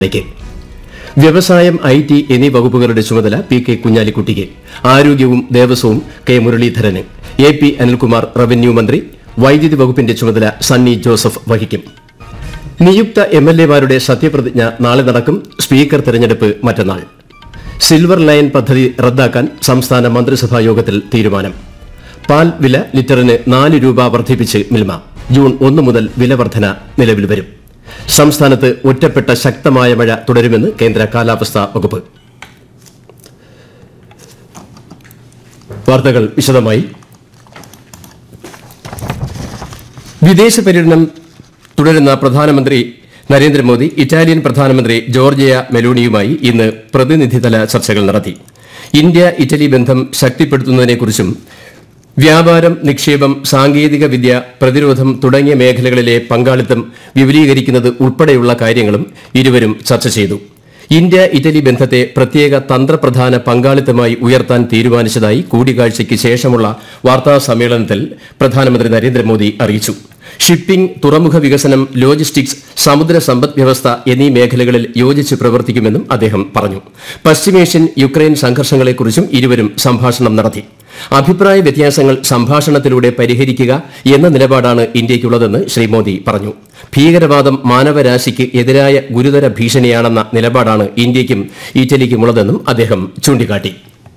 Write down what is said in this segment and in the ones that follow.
ലേക്ക് വ്യവസായം I T എന്നീ വകുപ്പുകളുടെ ചുമതല പി കെ കുഞ്ഞാലിക്കുട്ടിക്ക് ആരോഗ്യവും ദേവസ്വവും കെ മുരളീധരന് എ പി അനിൽകുമാർ റവന്യൂ മന്ത്രി വൈദ്യുതി വകുപ്പിന്റെ ചുമതല സണ്ണി ജോസഫ് വഹിക്കും നിയുക്ത എം എൽ എമാരുടെ സത്യപ്രതിജ്ഞ നാളെ നടക്കും സ്പീക്കർ തെരഞ്ഞെടുപ്പ് മറ്റന്നാൾ സിൽവർ ലൈൻ പദ്ധതി റദ്ദാക്കാൻ സംസ്ഥാന മന്ത്രിസഭാ യോഗത്തിൽ തീരുമാനം പാൽ വില ലിറ്ററിന് നാല് രൂപ വർദ്ധിപ്പിച്ച് മിൽമ ജൂൺ ഒന്ന് മുതൽ വില വർധന നിലവിൽ വരും സംസ്ഥാനത്ത് ഒറ്റപ്പെട്ട ശക്തമായ മഴ തുടരുമെന്ന് കേന്ദ്ര കാലാവസ്ഥാ വകുപ്പ് വാർത്തകൾ വിശദമായി വിദേശ പര്യടനം തുടരുന്ന പ്രധാനമന്ത്രി നരേന്ദ്രമോദി ഇറ്റാലിയൻ പ്രധാനമന്ത്രി ജോർജിയ മെലോണിയുമായി ഇന്ന് പ്രതിനിധിതല ചർച്ചകൾ നടത്തി ഇന്ത്യ ഇറ്റലി ബന്ധം ശക്തിപ്പെടുത്തുന്നതിനെക്കുറിച്ചും വ്യാപാരം നിക്ഷേപം സാങ്കേതിക വിദ്യ പ്രതിരോധം തുടങ്ങിയ മേഖലകളിലെ പങ്കാളിത്തം വിപുലീകരിക്കുന്നത് ഉൾപ്പെടെയുള്ള കാര്യങ്ങളും ഇരുവരും ചർച്ച ചെയ്തു ഇന്ത്യ ഇറ്റലി ബന്ധത്തെ പ്രത്യേക തന്ത്രപ്രധാന പങ്കാളിത്തമായി ഉയർത്താൻ തീരുമാനിച്ചതായി കൂടിക്കാഴ്ചയ്ക്ക് ശേഷമുള്ള വാർത്താ സമ്മേളനത്തിൽ പ്രധാനമന്ത്രി നരേന്ദ്രമോദി അറിയിച്ചു ഷിപ്പിംഗ് തുറമുഖ വികസനം ലോജിസ്റ്റിക്സ് സമുദ്ര സമ്പദ് വ്യവസ്ഥ എന്നീ മേഖലകളിൽ യോജിച്ച് പ്രവർത്തിക്കുമെന്നും അദ്ദേഹം പറഞ്ഞു പശ്ചിമേഷ്യൻ യുക്രൈൻ സംഘർഷങ്ങളെക്കുറിച്ചും ഇരുവരും സംഭാഷണം നടത്തി അഭിപ്രായ വ്യത്യാസങ്ങൾ സംഭാഷണത്തിലൂടെ പരിഹരിക്കുക എന്ന നിലപാടാണ് ഇന്ത്യയ്ക്കുള്ളതെന്ന് ശ്രീ മോദി പറഞ്ഞു ഭീകരവാദം മാനവരാശിക്ക് എതിരായ ഗുരുതര ഭീഷണിയാണെന്ന നിലപാടാണ് ഇന്ത്യയ്ക്കും ഇറ്റലിക്കുമുള്ളതെന്നും അദ്ദേഹം ചൂണ്ടിക്കാട്ടി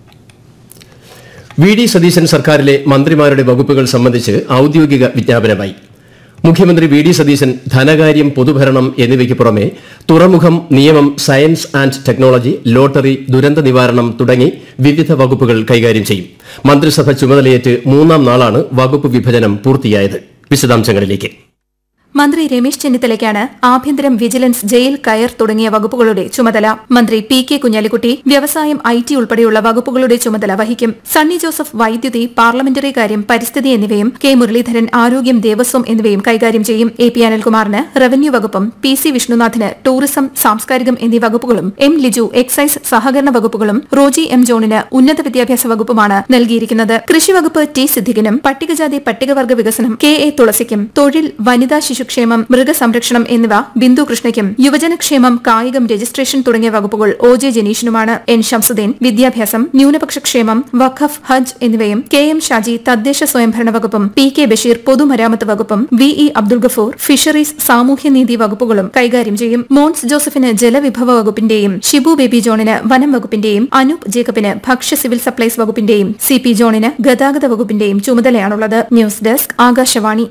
വി ഡി സതീശൻ സർക്കാരിലെ മന്ത്രിമാരുടെ വകുപ്പുകൾ സംബന്ധിച്ച് ഔദ്യോഗിക വിജ്ഞാപനമായി മുഖ്യമന്ത്രി വി ഡി സതീശൻ ധനകാര്യം പൊതുഭരണം എന്നിവയ്ക്ക് പുറമെ തുറമുഖം നിയമം സയൻസ് ആൻഡ് ടെക്നോളജി ലോട്ടറി ദുരന്ത നിവാരണം തുടങ്ങി വിവിധ വകുപ്പുകൾ കൈകാര്യം ചെയ്യും മന്ത്രിസഭ ചുമതലയേറ്റ് മൂന്നാം നാളാണ് വകുപ്പ് വിഭജനം പൂർത്തിയായത് വിശദാംശങ്ങളിലേക്ക് മന്ത്രി രമേശ് ചെന്നിത്തലയ്ക്കാണ് ആഭ്യന്തരം വിജിലൻസ് ജയിൽ കയർ തുടങ്ങിയ വകുപ്പുകളുടെ ചുമതല മന്ത്രി പി കെ കുഞ്ഞാലിക്കുട്ടി വ്യവസായം ഐ ടി ഉൾപ്പെടെയുള്ള വകുപ്പുകളുടെ ചുമതല വഹിക്കും സണ്ണി ജോസഫ് വൈദ്യുതി പാർലമെന്ററി കാര്യം പരിസ്ഥിതി എന്നിവയും കെ മുരളീധരൻ ആരോഗ്യം ദേവസ്വം എന്നിവയും കൈകാര്യം ചെയ്യും എ പി അനിൽകുമാറിന് റവന്യൂ വകുപ്പും പി സി വിഷ്ണുനാഥിന് ടൂറിസം സാംസ്കാരികം എന്നീ വകുപ്പുകളും എം ലിജു എക്സൈസ് സഹകരണ വകുപ്പുകളും റോജി എം ജോണിന് ഉന്നത വിദ്യാഭ്യാസ വകുപ്പുമാണ് നൽകിയിരിക്കുന്നത് കൃഷി വകുപ്പ് ടി സിദ്ദിഖിനും പട്ടികജാതി പട്ടികവർഗ വികസനം കെ എ തുളസിക്കും തൊഴിൽ വനിതാ ശിശുക്ഷേമം മൃഗസംരക്ഷണം എന്നിവ ബിന്ദു കൃഷ്ണയ്ക്കും യുവജനക്ഷേമം കായികം രജിസ്ട്രേഷൻ തുടങ്ങിയ വകുപ്പുകൾ ഒ ജെ ജനീഷിനുമാണ് എൻ ഷംസുദ്ദീൻ വിദ്യാഭ്യാസം ന്യൂനപക്ഷ ക്ഷേമം വഖഫ് ഹജ്ജ് എന്നിവയും കെ എം ഷാജി തദ്ദേശ സ്വയംഭരണ വകുപ്പും പി കെ ബഷീർ പൊതുമരാമത്ത് വകുപ്പും V E Abdul Gafoor fisheries സാമൂഹ്യനീതി വകുപ്പുകളും കൈകാര്യം ചെയ്യും മോൻസ് ജോസഫിന് ജലവിഭവ വകുപ്പിന്റെയും ഷിബു ബേബി ജോണിന് വനം വകുപ്പിന്റെയും അനൂപ് ജേക്കബിന് ഭക്ഷ്യ സിവിൽ സപ്ലൈസ് വകുപ്പിന്റെയും സി പി ജോണിന് ഗതാഗത വകുപ്പിന്റെയും ചുമതലയാണുള്ളത് ന്യൂസ് ഡെസ്ക് ആകാശവാണി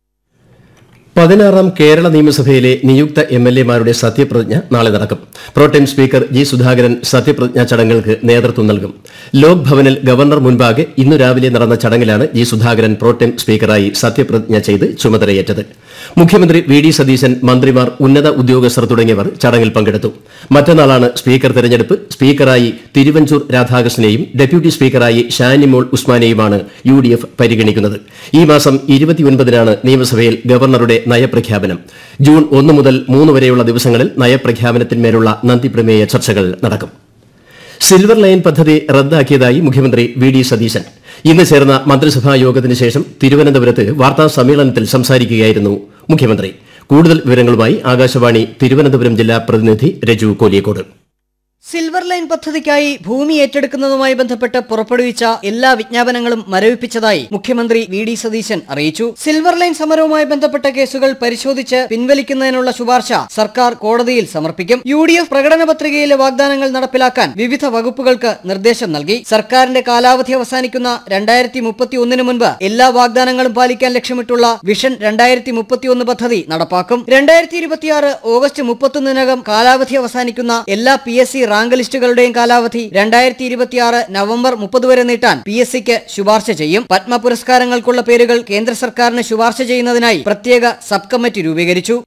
പതിനാറാം കേരള നിയമസഭയിലെ നിയുക്ത എം എൽ എമാരുടെ സത്യപ്രതിജ്ഞ നാളെ നടക്കും പ്രോട്ടേം സ്പീക്കർ ജി സുധാകരൻ സത്യപ്രതിജ്ഞാ ചടങ്ങുകൾക്ക് നേതൃത്വം നൽകും ലോക് ഭവനിൽ ഗവർണർ മുൻപാകെ ഇന്നു രാവിലെ നടന്ന ചടങ്ങിലാണ് ജി സുധാകരൻ പ്രോട്ടേം സ്പീക്കറായി സത്യപ്രതിജ്ഞ ചെയ്ത് ചുമതലയേറ്റത് മുഖ്യമന്ത്രി വി ഡി സതീശൻ മന്ത്രിമാർ ഉന്നത ഉദ്യോഗസ്ഥർ തുടങ്ങിയവർ ചടങ്ങിൽ പങ്കെടുത്തു മറ്റന്നാളാണ് സ്പീക്കർ തെരഞ്ഞെടുപ്പ് സ്പീക്കറായി തിരുവഞ്ചൂർ രാധാകൃഷ്ണനെയും ഡെപ്യൂട്ടി സ്പീക്കറായി ഷാനിമോൾ ഉസ്മാനെയുമാണ് യു ഡി എഫ് പരിഗണിക്കുന്നത് ഈ മാസം ഇരുപത്തിയൊൻപതിനാണ് നിയമസഭയിൽ ഗവർണറുടെ നയപ്രഖ്യാപനം ജൂൺ ഒന്ന് മുതൽ മൂന്ന് വരെയുള്ള ദിവസങ്ങളിൽ നയപ്രഖ്യാപനത്തിന്മേലുള്ള നന്ദിപ്രമേയ ചർച്ചകൾ നടക്കും സിൽവർ ലൈൻ പദ്ധതി റദ്ദാക്കിയതായി മുഖ്യമന്ത്രി വി ഡി സതീശൻ ഇന്ന് ചേർന്ന മന്ത്രിസഭാ യോഗത്തിന് ശേഷം തിരുവനന്തപുരത്ത് വാർത്താ സമ്മേളനത്തിൽ സംസാരിക്കുകയായിരുന്നു മുഖ്യമന്ത്രി കൂടുതൽ വിവരങ്ങളുമായി ആകാശവാണി തിരുവനന്തപുരം ജില്ലാ പ്രതിനിധി രജു കോലിയക്കോട് സിൽവർ ലൈൻ പദ്ധതിക്കായി ഭൂമി ഏറ്റെടുക്കുന്നതുമായി ബന്ധപ്പെട്ട് പുറപ്പെടുവിച്ച എല്ലാ വിജ്ഞാപനങ്ങളും മരവിപ്പിച്ചതായി മുഖ്യമന്ത്രി വി ഡി സതീശൻ അറിയിച്ചു സിൽവർ ലൈൻ സമരവുമായി ബന്ധപ്പെട്ട കേസുകൾ പരിശോധിച്ച് പിൻവലിക്കുന്നതിനുള്ള ശുപാർശ സർക്കാർ കോടതിയിൽ സമർപ്പിക്കും യു ഡി എഫ് പ്രകടന പത്രികയിലെ വാഗ്ദാനങ്ങൾ നടപ്പിലാക്കാൻ വിവിധ വകുപ്പുകൾക്ക് നിർദ്ദേശം നൽകി സർക്കാരിന്റെ കാലാവധി അവസാനിക്കുന്ന രണ്ടായിരത്തി മുപ്പത്തി ഒന്നിന് മുൻപ് എല്ലാ വാഗ്ദാനങ്ങളും പാലിക്കാൻ ലക്ഷ്യമിട്ടുള്ള വിഷൻ രണ്ടായിരത്തി മുപ്പത്തിയൊന്ന് പദ്ധതി നടപ്പാക്കും രണ്ടായിരത്തി ഇരുപത്തിയാറ് ഓഗസ്റ്റ് മുപ്പത്തൊന്നിനകം കാലാവധി അവസാനിക്കുന്ന എല്ലാ പി എസ് സി റാങ്ക് ലിസ്റ്റുകളുടെയും കാലാവധി രണ്ടായിരത്തി ഇരുപത്തിയാറ് നവംബർ മുപ്പത് വരെ നീട്ടാൻ പി എസ് സിക്ക് ശുപാർശ ചെയ്യും പത്മ പുരസ്കാരങ്ങൾക്കുള്ള പേരുകൾ കേന്ദ്ര സർക്കാരിന് ശുപാർശ ചെയ്യുന്നതിനായി പ്രത്യേക സബ് കമ്മിറ്റി രൂപീകരിച്ചു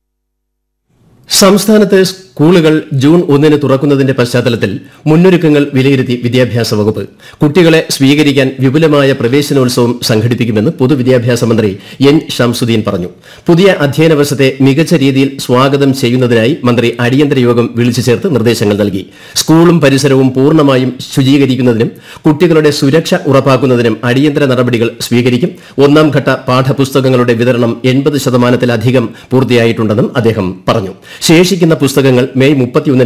സംസ്ഥാനത്ത് സ്കൂളുകൾ ജൂൺ ഒന്നിന് തുറക്കുന്നതിന്റെ പശ്ചാത്തലത്തിൽ മുന്നൊരുക്കങ്ങൾ വിലയിരുത്തി വിദ്യാഭ്യാസ വകുപ്പ് കുട്ടികളെ സ്വീകരിക്കാൻ വിപുലമായ പ്രവേശനോത്സവം സംഘടിപ്പിക്കുമെന്ന് പൊതുവിദ്യാഭ്യാസ മന്ത്രി എൻ ഷംസുദ്ദീൻ പറഞ്ഞു പുതിയ അധ്യയന വർഷത്തെ മികച്ച രീതിയിൽ സ്വാഗതം ചെയ്യുന്നതിനായി മന്ത്രി അടിയന്തര യോഗം വിളിച്ചു ചേർത്ത് നിർദ്ദേശങ്ങൾ നൽകി സ്കൂളും പരിസരവും പൂർണ്ണമായും ശുചീകരിക്കുന്നതിനും കുട്ടികളുടെ സുരക്ഷ ഉറപ്പാക്കുന്നതിനും അടിയന്തര നടപടികൾ സ്വീകരിക്കും ഒന്നാം ഘട്ട പാഠപുസ്തകങ്ങളുടെ വിതരണം എൺപത് ശതമാനത്തിലധികം പൂർത്തിയായിട്ടുണ്ടെന്നും അദ്ദേഹം പറഞ്ഞു ശേഷിക്കുന്ന പുസ്തകങ്ങൾ മെയ് മുപ്പത്തിയൊന്നിന്